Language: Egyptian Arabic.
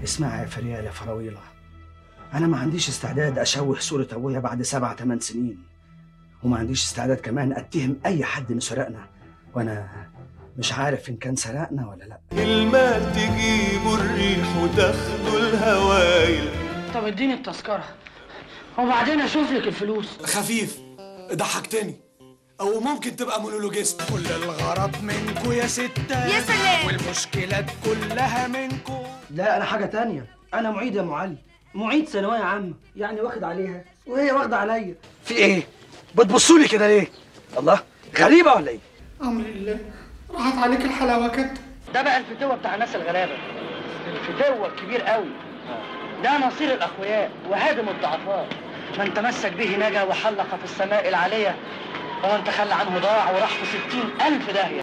اسمعي يا فريال يا فراويلة أنا ما عنديش استعداد أشوه صورة أبويا بعد سبع ثمان سنين وما عنديش استعداد كمان أتهم أي حد إنه سرقنا وأنا مش عارف إن كان سرقنا ولا لأ المال تجيبه الريح وتاخده الهوايل طب اديني التذكرة وبعدين اشوف لك الفلوس خفيف ضحكتني او ممكن تبقى مونولوجيست كل الغرض منكو يا ستة يا سلام. والمشكلات كلها منكو لا أنا حاجة تانية أنا معيد يا أم علي معيد ثانوية عامة يعني واخد عليها وهي واخدة عليا في إيه؟ بتبصوا لي كده ليه؟ الله غريبة ولا إيه؟ امر الله راحت عليك الحلاوه كده ده بقى الفتوة بتاع الناس الغلابة الفتوة الكبير قوي ده نصير الأقوياء وهادم الضعفاء من تمسك به نجا وحلق في السماء العالية ومن تخلى عنه ضاع وراح في ستين ألف داهية